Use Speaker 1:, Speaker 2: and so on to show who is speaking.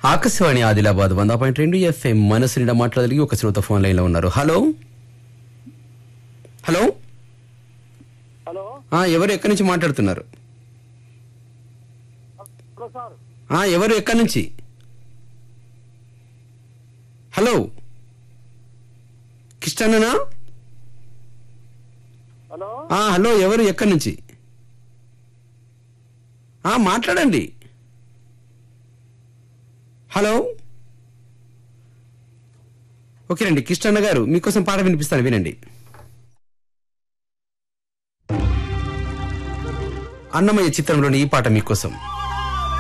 Speaker 1: ఆకాశవాణి ఆదిలాబాద్ వంద పాయింట్ రెండు ఎఫ్ఎం మనసు నిండా మాట్లాడగలిగి ఒక శ్రోత ఫోన్ లైన్ లో ఉన్నారు హలో హలో
Speaker 2: హలో
Speaker 1: ఆ, ఎవరు ఎక్కడి నుంచి మాట్లాడుతున్నారు
Speaker 2: హలో సార్
Speaker 1: ఆ, ఎవరు ఎక్కడి నుంచి హలో కిష్టన్ననా
Speaker 2: హలో
Speaker 1: ఆ, హలో ఎవరు ఎక్కడి నుంచి ఆ, మాట్లాడండి హలో ఓకేనండి కిష్టన్న గారు మీకోసం పాట వినిపిస్తాను వినండి అన్నమయ్య చిత్రంలోని ఈ పాట మీకోసం